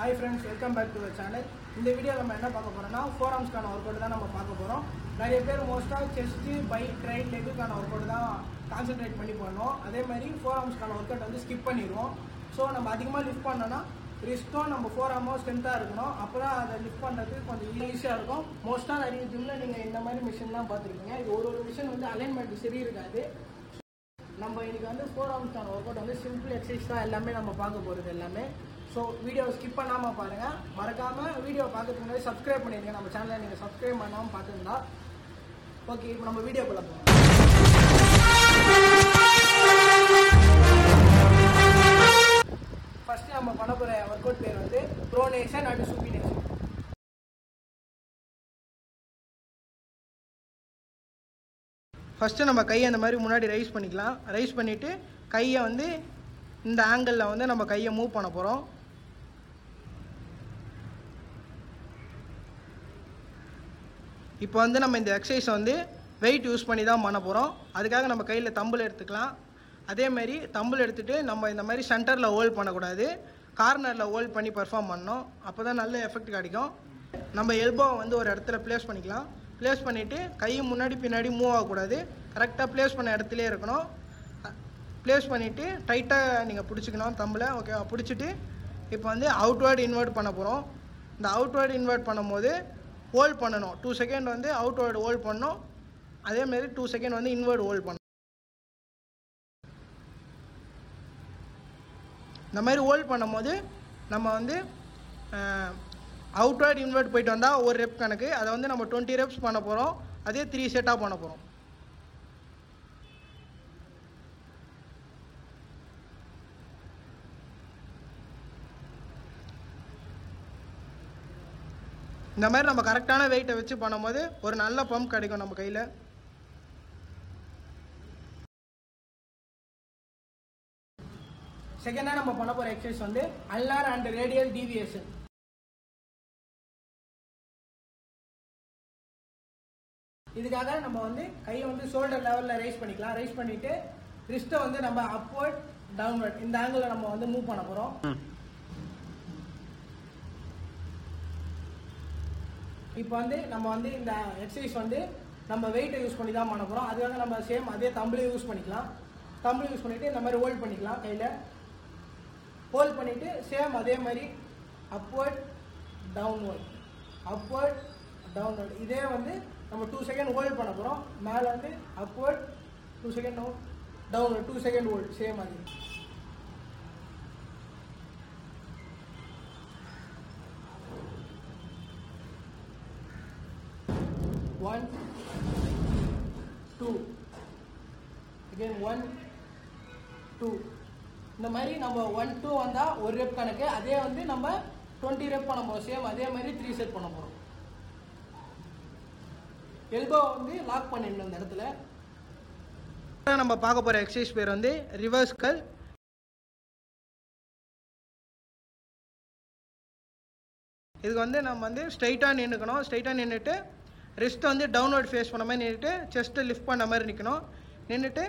hi friends welcome back to channel இந்த video நம்ம என்ன பார்க்க போறோம்னா ஃபோர் ஆர்ம்ஸ்க்கான ஒர்க் அவுட் தான் நம்ம பார்க்க போகிறோம் நிறைய பேர் மோஸ்ட்டாக செஸ்ட்டு பைக் ரைட் லெக்குக்கான ஒர்க் அவுட் தான் கான்சென்ட்ரேட் பண்ணி பண்ணோம் அதே மாதிரி ஃபோர் ஆர்ம்ஸ்க்கான ஒர்க் அவுட் வந்து ஸ்கிப் பண்ணிடுவோம் ஸோ நம்ம அதிகமாக லிஃப்ட் பண்ணோம்னா ரிஸ்ட்டும் நம்ம ஃபோர் ஆர்மும் ஸ்ட்ரென்த்தாக இருக்கணும் அப்போ தான் அதை லிஃப்ட் பண்ணுறதுக்கு கொஞ்சம் ஈஸியாக இருக்கும் மோஸ்ட்டாக நிறைய ஜிம்மில் நீங்கள் இந்த மாதிரி மிஷின்லாம் பார்த்துருக்கீங்க இது ஒரு ஒரு மிஷின் வந்து அலைன்மெண்ட் சரி இருக்காது நம்ம இன்னைக்கு வந்து ஃபோர் ஆர்ம்ஸ்க்கான ஒர்க் அவுட் வந்து சிம்பிள் எக்ஸசைஸ் தான் எல்லாமே நம்ம பார்க்க போகிறது எல்லாமே ஸோ வீடியோ ஸ்கிப் பண்ணாமல் பாருங்கள் மறக்காமல் வீடியோ பார்க்கறதுக்கு முன்னாடி சப்ஸ்கிரைப் பண்ணிடுங்க நம்ம சேனலை நீங்கள் சப்ஸ்கிரைப் பண்ணாமல் பார்த்துருந்தா ஓகே இப்போ நம்ம வீடியோக்குள்ள போகலாம் ஃபர்ஸ்ட் நம்ம பண்ண போகிற ஒர்க் அவுட் பேர் வந்து ப்ரோனேஷன் அண்ட் சுப்பினேஷன் ஃபஸ்ட்டு நம்ம கையை அந்த மாதிரி முன்னாடி ரைஸ் பண்ணிக்கலாம் ரைஸ் பண்ணிவிட்டு கையை வந்து இந்த ஆங்கிளில் வந்து நம்ம கையை மூவ் பண்ண போகிறோம் இப்போ வந்து நம்ம இந்த எக்ஸசைஸ் வந்து வெயிட் யூஸ் பண்ணி தான் பண்ண போகிறோம் அதுக்காக நம்ம கையில் தம்பிள் எடுத்துக்கலாம் அதே மாதிரி தம்பிள் எடுத்துகிட்டு நம்ம இந்த மாதிரி சென்டரில் ஹோல்ட் பண்ணக்கூடாது கார்னரில் ஹோல்ட் பண்ணி பெர்ஃபார்ம் பண்ணணும் அப்போ தான் நல்ல எஃபெக்ட் கிடைக்கும் நம்ம எல்போவை வந்து ஒரு இடத்துல ப்ளேஸ் பண்ணிக்கலாம் ப்ளேஸ் பண்ணிவிட்டு கை முன்னாடி பின்னாடி மூவ் ஆகக்கூடாது கரெக்டாக ப்ளேஸ் பண்ண இடத்துலே இருக்கணும் ப்ளேஸ் பண்ணிவிட்டு டைட்டாக நீங்கள் பிடிச்சிக்கணும் தம்பில் ஓகே பிடிச்சிட்டு இப்போ வந்து அவுட்வேர்டு இன்வெர்ட் பண்ண போகிறோம் இந்த அவுட்வேர்டு இன்வெர்ட் பண்ணும்போது ஹோல்ட் பண்ணணும் டூ செகண்ட் வந்து அவுட்வேர்டு ஹோல்ட் பண்ணணும் அதேமாரி டூ செகண்ட் வந்து இன்வெர்ட் ஹோல்ட் பண்ணணும் இந்த மாதிரி ஹோல்ட் பண்ணும்போது நம்ம வந்து அவுட்வேர்ட் இன்வெர்ட் போயிட்டு வந்தால் ஒரு ரெப் கணக்கு அதை வந்து நம்ம டுவெண்ட்டி ரெப்ஸ் பண்ண போகிறோம் அதே த்ரீ செட்டாக பண்ண போகிறோம் இந்த மாதிரி நம்ம கரெக்டான வெயிட்டை வச்சு பண்ணும்போது ஒரு நல்ல பம்ப் கிடைக்கும் நம்ம கையில் செகண்டாக நம்ம பண்ண போகிற எக்ஸசைஸ் வந்து அல்லார் அண்ட் ரேடியல் டீவியேஷன் இதுக்காக நம்ம வந்து கையை வந்து ஷோல்டர் லெவலில் ரைஸ் பண்ணிக்கலாம் ரைஸ் பண்ணிட்டு ரிஸ்ட்டை வந்து நம்ம அப்வர்ட் டவுன்வர்ட் இந்த ஆங்கிளில் நம்ம வந்து மூவ் பண்ண போகிறோம் இப்போ வந்து நம்ம வந்து இந்த எக்ஸசைஸ் வந்து நம்ம வெயிட்டை யூஸ் பண்ணி தான் பண்ண போகிறோம் அதுக்காக நம்ம சேம் அதே தம்பிளையும் யூஸ் பண்ணிக்கலாம் தம்பிள் யூஸ் பண்ணிட்டு இந்த மாதிரி ஹோல்ட் பண்ணிக்கலாம் கையில் ஹோல்ட் பண்ணிட்டு சேம் அதே மாதிரி அப்வர்ட் டவுன்வர்ட் அப்வர்ட் டவுன்வர்ட் இதே வந்து நம்ம டூ செகண்ட் ஹோல்ட் பண்ண போகிறோம் மேலே வந்து upward two second downward two second hold same அது one two again one two இந்த மாதிரி நம்ம ஒன் டூ வந்தால் ஒரு ரெப் கணக்கு அதே வந்து நம்ம டுவெண்ட்டி ரெப் பண்ண போகிறோம் சேம் அதே மாதிரி த்ரீ செட் பண்ண போகிறோம் எல்போ வந்து லாக் பண்ணிடணும் இந்த இடத்துல நம்ம பார்க்க போகிற எக்ஸசைஸ் பேர் வந்து ரிவர்ஸ்கல் இதுக்கு வந்து நம்ம வந்து ஸ்ட்ரைட்டாக நின்றுக்கணும் ஸ்ட்ரைட்டாக நின்றுட்டு ரிஸ்ட் வந்து டவுன்வர்ட் ஃபேஸ் பண்ண மாதிரி நின்றுட்டு செஸ்ட்டு லிஃப்ட் பண்ண மாதிரி நிற்கணும் நின்றுட்டு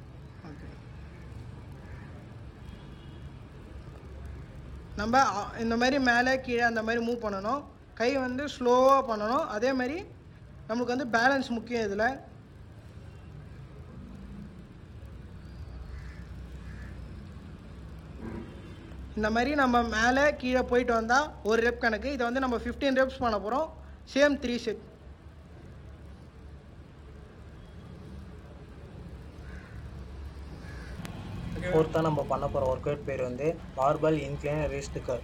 நம்ம அ- இந்த மாதிரி மேலே கீழே அந்த மாதிரி மூவ் பண்ணணும் கை வந்து ஸ்லோவாக பண்ணணும் அதே மாதிரி நம்மளுக்கு வந்து பேலன்ஸ் முக்கியம் இதில் இந்த மாதிரி நம்ம மேலே கீழே போயிட்டு வந்தால் ஒரு ரெப் கணக்கு இதை வந்து நம்ம ஃபிஃப்டீன் ரெப்ஸ் பண்ண போகிறோம் சேம் த்ரீ செட் ஃபோர்த்தாக நம்ம பண்ண போகிற ஒர்க் அவுட் பேர் வந்து மார்பல் இன்க்ளைன் ரிஸ்ட் கர்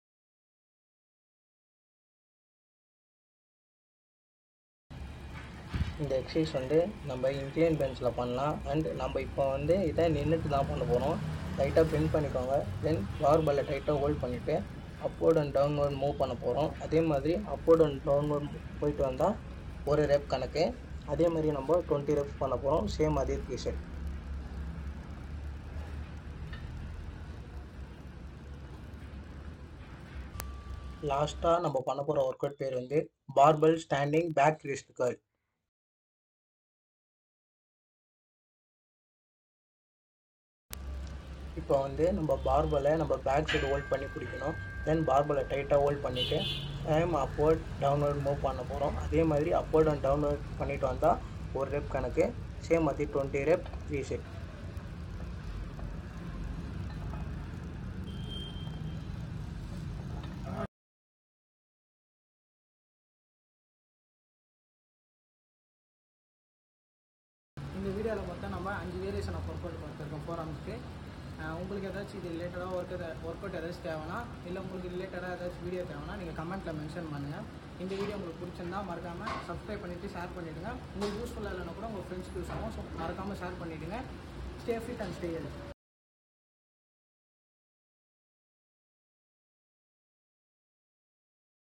இந்த எக்ஸசைஸ் வந்து நம்ம இன்க்ளைன் பெஞ்சில் பண்ணலாம் அண்ட் நம்ம இப்போ வந்து இதை நின்றுட்டு தான் பண்ண போகிறோம் டைட்டாக பின் பண்ணிக்கோங்க தென் மார்பலை டைட்டாக ஹோல்ட் பண்ணிவிட்டு அப்வர்ட் அண்ட் டவுன்வர்ட் மூவ் பண்ண போகிறோம் அதே மாதிரி அப்வர்ட் அண்ட் டவுன்வர்ட் போயிட்டு வந்தால் ஒரு ரெப் கணக்கு அதே மாதிரி நம்ம டுவெண்ட்டி ரெப்ஸ் பண்ண போகிறோம் சேம் அதே த்ரீ செட் லாஸ்ட்டாக நம்ம பண்ண போகிற ஒர்க் அவுட் பேர் வந்து barbell standing back wrist curl இப்போ வந்து நம்ம பார்பலை நம்ம பேக் சைடு ஹோல்ட் பண்ணி பிடிக்கணும் தென் பார்பலை டைட்டாக ஹோல்ட் பண்ணிவிட்டு சேம் அப்வர்ட் டவுன்வர்ட் மூவ் பண்ண போகிறோம் அதே மாதிரி அப்வர்ட் அண்ட் டவுன்வர்ட் பண்ணிட்டு வந்தால் ஒரு ரெப் கணக்கு சேம் அதே டுவெண்ட்டி ரெப் த்ரீ செட் இந்த வீடியோவில் மொத்தம் நம்ம அஞ்சு வேரியேஷன் ஆஃப் ஒர்க் அவுட் பார்த்துருக்கோம் ஃபோர் ஆர்ம்ஸ்க்கு உங்களுக்கு ஏதாச்சும் இது ரிலேட்டடாக ஒர்க் ஒர்க் அவுட் ஏதாச்சும் தேவைன்னா இல்லை உங்களுக்கு ரிலேட்டடாக ஏதாச்சும் வீடியோ தேவைன்னா நீங்கள் கமெண்ட்டில் மென்ஷன் பண்ணுங்கள் இந்த வீடியோ உங்களுக்கு பிடிச்சிருந்தா மறக்காமல் சப்ஸ்கிரைப் பண்ணிவிட்டு ஷேர் பண்ணிவிடுங்க உங்களுக்கு யூஸ்ஃபுல்லாக இல்லைன்னா கூட உங்கள் ஃப்ரெண்ட்ஸ்க்கு யூஸ் ஆகும் ஸோ மறக்காமல் ஷேர் பண்ணிவிடுங்க stay fit and stay health